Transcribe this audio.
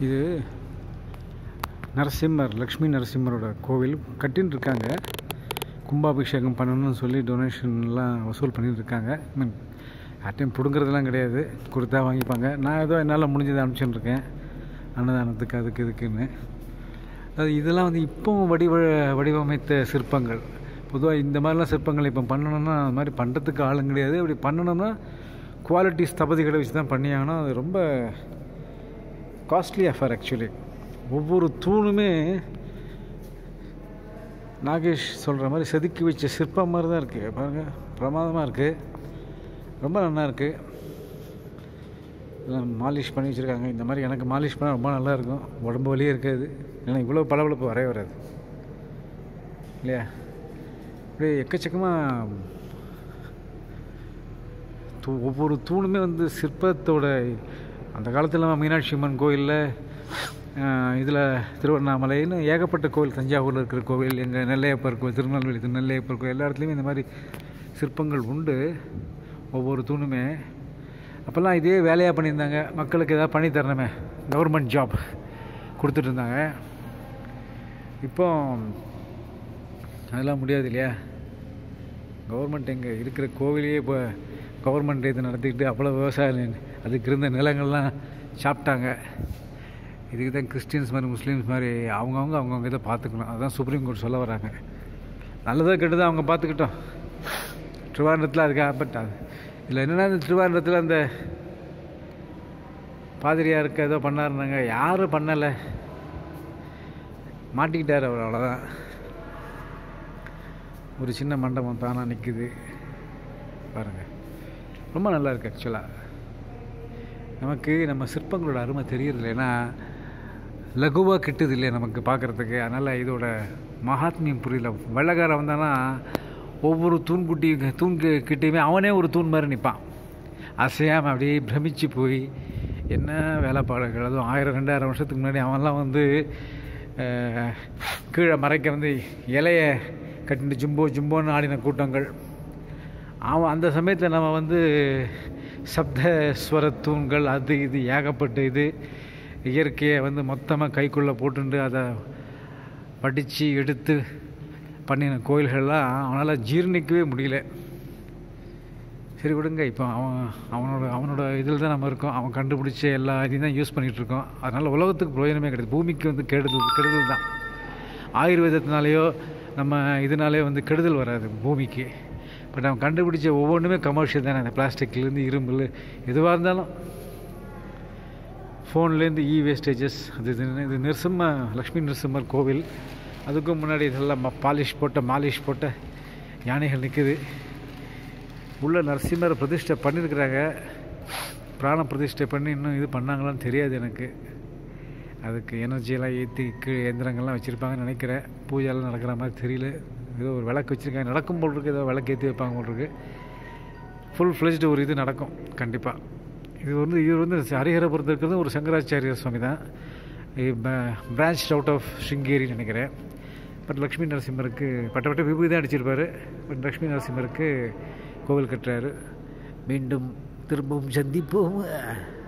இது நரசிம்மர் லக்ஷ்மி நரசிம்மரோட கோவில் கட்டின்னு இருக்காங்க கும்பாபிஷேகம் பண்ணணும்னு சொல்லி டொனேஷன்லாம் வசூல் பண்ணிட்டு இருக்காங்க மீன் யார்ட்டையும் பிடுங்கிறதுலாம் கிடையாது கொடுத்தா வாங்கிப்பாங்க நான் ஏதோ என்னால் முடிஞ்சதை அனுப்பிச்சுன்னு இருக்கேன் அன்னதானத்துக்கு அதுக்கு இதுக்குன்னு அது இதெல்லாம் வந்து இப்போவும் வடிவ வடிவமைத்த சிற்பங்கள் பொதுவாக இந்த மாதிரிலாம் சிற்பங்கள் இப்போ பண்ணணும்னா அது மாதிரி பண்ணுறதுக்கு ஆளும் கிடையாது இப்படி பண்ணணும்னா குவாலிட்டி ஸ்தபதிகளை வச்சு தான் பண்ணியாகணும் அது ரொம்ப காஸ்ட்லி அஃபேர் ஆக்சுவலி ஒவ்வொரு தூணுமே நாகேஷ் சொல்கிற மாதிரி செதுக்கி வச்ச சிற்பம் மாதிரி தான் இருக்குது பாருங்கள் பிரமாதமாக இருக்குது ரொம்ப நல்லா இருக்குது இதெல்லாம் மாலிஷ் பண்ணி வச்சுருக்காங்க இந்த மாதிரி எனக்கு மாலிஷ் பண்ணால் ரொம்ப நல்லா இருக்கும் உடம்பு வலியே இருக்காது ஏன்னா இவ்வளோ பளபளப்பு வரவே வராது இல்லையா அப்படியே எக்கச்சக்கமாக தூ ஒவ்வொரு தூணுமே வந்து சிற்பத்தோட அந்த காலத்தில் நம்ம மீனாட்சி அம்மன் கோயிலில் இதில் திருவண்ணாமலைன்னு ஏகப்பட்ட கோவில் தஞ்சாவூரில் இருக்கிற கோவில் எங்கள் நெல்லையப்பர் கோவில் திருநெல்வேலி திரு நெல்லையப்பர் கோவில் எல்லா இடத்துலையுமே இந்த மாதிரி சிற்பங்கள் உண்டு ஒவ்வொரு தூணுமே அப்போல்லாம் இதே வேலையாக பண்ணியிருந்தாங்க மக்களுக்கு எதாவது பண்ணி தரணுமே கவர்மெண்ட் ஜாப் கொடுத்துட்டு இருந்தாங்க இப்போ அதெல்லாம் முடியாது இல்லையா கவர்மெண்ட் எங்கே இருக்கிற கோவிலையே இப்போ கவர்மெண்ட் இது நடத்திக்கிட்டு அவ்வளோ விவசாயம் அதுக்கு இருந்த நிலங்கள்லாம் சாப்பிட்டாங்க இதுக்கு தான் கிறிஸ்டின்ஸ் மாதிரி முஸ்லீம்ஸ் மாதிரி அவங்கவுங்க அவங்கவுங்க இதை பார்த்துக்கணும் அதுதான் சுப்ரீம் கோர்ட் சொல்ல வராங்க நல்லதாக கெட்டதாக அவங்க பார்த்துக்கிட்டோம் திருவாரூரத்தில் அதுக்காக பட் அது இதில் என்னென்னா இந்த திருவாரூரத்தில் அந்த பாதிரியாருக்கு ஏதோ பண்ணாருனாங்க யாரும் பண்ணலை மாட்டிக்கிட்டார் அவர் அவ்வளோதான் ஒரு சின்ன மண்டபம் தானாக நிற்குது பாருங்கள் ரொம்ப நல்லா இருக்குது ஆக்சுவலாக நமக்கு நம்ம சிற்பங்களோட அருமை தெரியறது ஏன்னா லகுவாக கிட்டுது இல்லையா நமக்கு பார்க்குறதுக்கு அதனால் இதோட மகாத்மியம் புரியல வெள்ளக்காரன் வந்தானா ஒவ்வொரு தூண்குட்டி தூண் கிட்டேயுமே அவனே ஒரு தூண் மாதிரி நிற்பான் அசையாமல் அப்படியே பிரமிச்சு போய் என்ன வேலைப்பாடுகள் அதுவும் ஆயிரம் ரெண்டாயிரம் வருஷத்துக்கு முன்னாடி அவன்லாம் வந்து கீழே மறைக்க வந்து இலைய கட்டிட்டு ஜும்போ ஜும்போன்னு ஆடின கூட்டங்கள் அவன் அந்த சமயத்தில் நம்ம வந்து சப்தஸ்வர தூண்கள் அது இது ஏகப்பட்ட இது இயற்கையை வந்து மொத்தமாக கைக்குள்ளே போட்டுண்டு அதை படித்து எடுத்து பண்ணின கோயில்கள்லாம் அவனால் ஜீர்ணிக்கவே முடியல சரி விடுங்க இப்போ அவன் அவனோட அவனோட இதில் தான் நம்ம இருக்கோம் அவன் கண்டுபிடிச்ச எல்லா இதையும் தான் யூஸ் பண்ணிகிட்ருக்கோம் அதனால் உலகத்துக்கு பிரயோஜனமே கிடையாது பூமிக்கு வந்து கெடுதல் கெடுதல் தான் ஆயுர்வேதத்தினாலேயோ நம்ம இதனாலே வந்து கெடுதல் வராது பூமிக்கு பட் அவன் கண்டுபிடிச்ச ஒவ்வொன்றுமே கமர்ஷியல் தானே அந்த பிளாஸ்டிக்லேருந்து இரும்பு எதுவாக இருந்தாலும் ஃபோன்லேருந்து இ வேஸ்டேஜஸ் அது இது இது நிருசிம்ம லக்ஷ்மி நிருசிம்மர் கோவில் அதுக்கும் முன்னாடி இதெல்லாம் பாலிஷ் போட்ட மாலிஷ் போட்ட யானைகள் நிற்குது உள்ள நரசிம்மரை பிரதிஷ்டை பண்ணியிருக்கிறாங்க பிராண பிரதிஷ்டை பண்ணி இன்னும் இது பண்ணாங்களான்னு தெரியாது எனக்கு அதுக்கு எனர்ஜியெல்லாம் ஏற்றி கீழே எந்திரங்கள்லாம் வச்சுருப்பாங்கன்னு நினைக்கிறேன் பூஜையெல்லாம் நடக்கிற மாதிரி தெரியல ஏதோ ஒரு விளக்கு வச்சுருக்காங்க நடக்கும் போல் இருக்குது ஏதோ விளக்கு ஏற்றி வைப்பாங்க போல் இருக்குது ஃபுல் ஃப்ளெஜ்டு ஒரு இது நடக்கும் கண்டிப்பாக இது வந்து இது வந்து ஹரிஹரை பொறுத்த இருக்கிறது ஒரு சங்கராச்சாரிய சுவாமி தான் பிரான்ச் அவுட் ஆஃப் ஸ்ருங்கேரின்னு நினைக்கிறேன் பட் லக்ஷ்மி நரசிம்மருக்கு பட்டப்பட்ட விபூதி தான் அடிச்சிருப்பார் பட் லக்ஷ்மி நரசிம்மருக்கு கோவில் கட்டுறாரு மீண்டும் திரும்பவும் சந்திப்போம்